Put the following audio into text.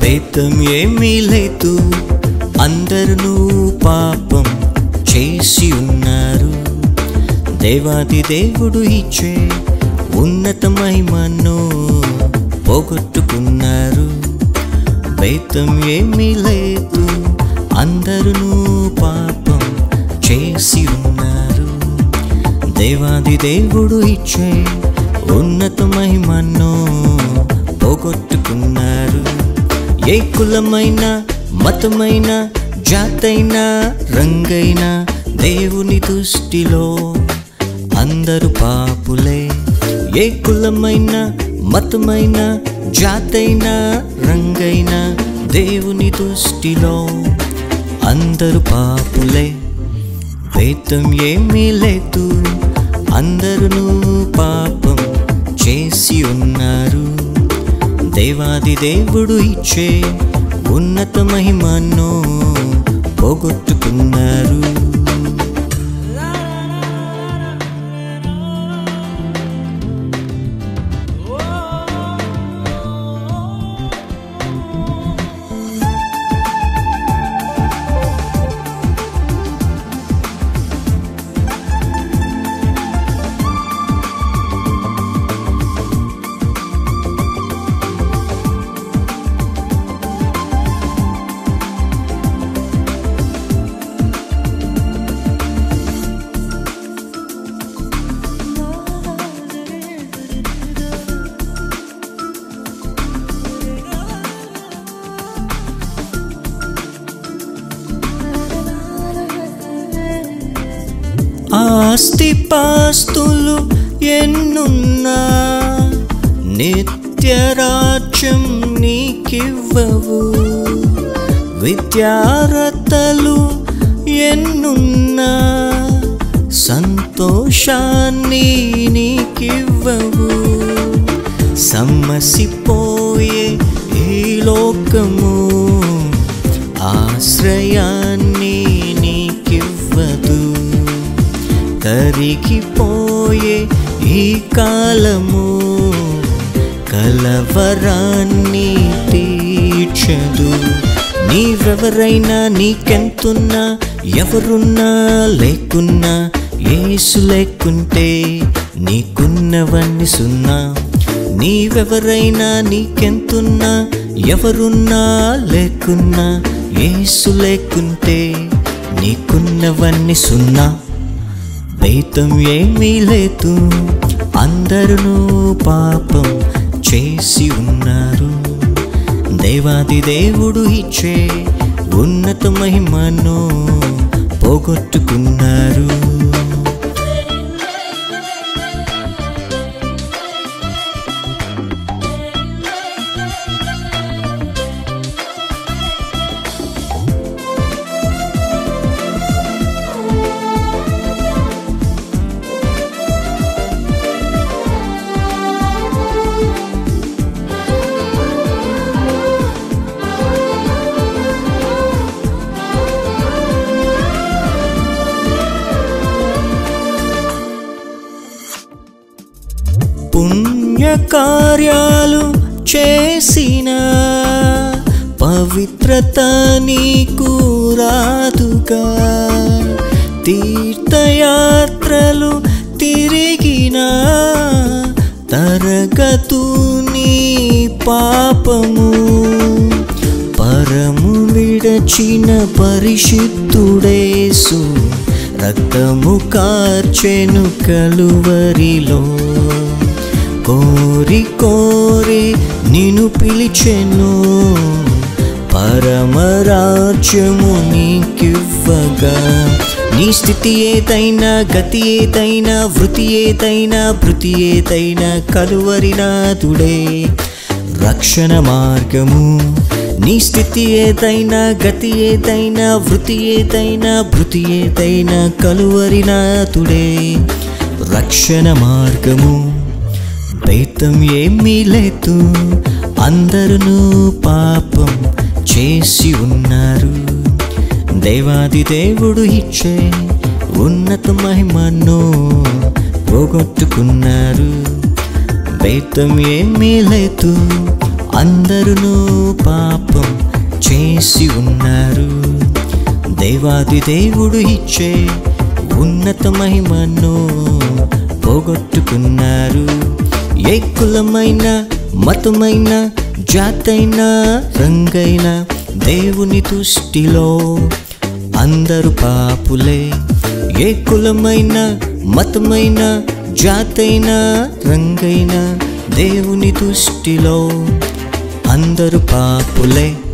భేదం ఏమీ లేదు అందరూ పాపం చేసి ఉన్నారు దేవాది దేవుడు ఇచ్చే ఉన్నత మహిమను పోగొట్టుకున్నారు భేదం ఏమీ లేదు అందరూ పాపం చేసి ఉన్నారు దేవాది దేవుడు ఇచ్చే ఉన్నత మహిమను పోగొట్టుకున్నారు ఏ కులమైన మతమైన జాతైన రంగైన దేవుని దృష్టిలో అందరూ పాపులే ఏ కులమైన మతమైన జాతైన రంగైన దేవుని దృష్టిలో అందరూ పాపులే భేదం ఏమీ లేదు అందరూ పాపం చేసి ఉన్నారు దేవాది దేవుడు ఇచ్చే ఉన్నత మహిమను పోగొట్టుకున్నారు ఆస్తి పాస్తులు ఎన్నున్నా నిత్య రాజ్యం నీకివ్వవు విద్యారతలు ఎన్నున్నా సంతోషాన్ని నీకివ్వవు సమ్మసిపోయే ఈ లోకము ఆశ్రయాన్ని నీకివ్వదు కరిగిపోయే ఈ కాలము కలవరాన్ని తీర్చదు నీవెవరైనా నీకెంతున్నా ఎవరున్నా లేకున్నా ఏసు లేకుంటే నీకున్నవన్నీ సున్నా నీవెవరైనా నీకెంతున్నా ఎవరున్నా లేకున్నా ఏసు లేకుంటే నీకున్నవన్నీ సున్నా భేదం ఏమీ లేదు అందరూ పాపం చేసి ఉన్నారు దేవాది దేవుడు ఇచ్చే ఉన్నత మహిమను పోగొట్టుకున్నారు పుణ్యకార్యాలు చేసిన పవిత్రత నీకు రాదుగా తీర్థయాత్రలు తిరిగిన తరగతు నీ పాపము పరము విడచిన పరిశుద్ధుడేసు రక్తము కార్చెను కలువరిలో కోరి కోరి నిన్ను పిలిచెను పరమరాజ్యము నీకివ్వగా నీ స్థితి ఏదైనా గతి ఏదైనా వృత్తి ఏదైనా భృతి ఏదైనా కలువరినాథుడే రక్షణ మార్గము నీ స్థితి ఏదైనా గతి ఏదైనా వృత్తి ఏదైనా భృతి ఏదైనా కలువరినాథుడే రక్షణ మార్గము భేదం ఏమీ లేదు అందరూ పాపం చేసి ఉన్నారు దేవాది దేవుడు ఇచ్చే ఉన్నత మహిమను పోగొట్టుకున్నారు భేదం ఏమీ లేదు అందరును పాపం చేసి ఉన్నారు దేవాది దేవుడు ఇచ్చే ఉన్నత మహిమను పోగొట్టుకున్నారు ఏ కులమైన మతమైన జాతైన రంగైన దేవుని దృష్టిలో అందరు పాపులే ఏ కులమైన మతమైన జాతైన రంగైన దేవుని దృష్టిలో అందరు పాపులే